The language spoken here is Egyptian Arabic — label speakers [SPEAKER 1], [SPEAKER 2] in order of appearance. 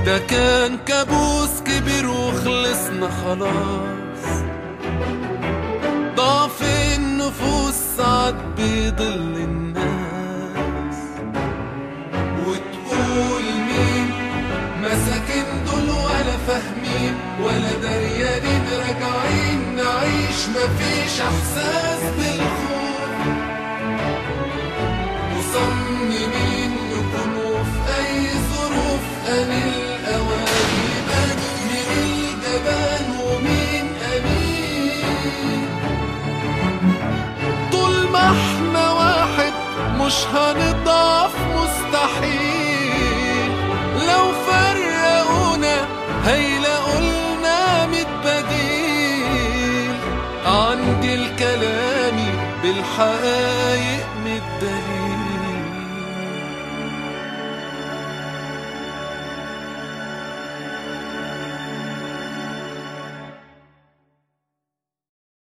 [SPEAKER 1] ده كان كابوس كبير وخلصنا خلاص ضعف النفوس ساعات بيضل الناس وتقول مين مساكين دول ولا فاهمين ولا دريانين راجعين نعيش مفيش احساس بالخوف مصممين نكونوا في اي ظروف ان الاوان يبان مين الجبان ومين امين طول ما احنا واحد مش هنضعف مستحيل لو فرقونا هيلاقوا لنا ميت بديل عندي الكلام بالحقايق من الدليل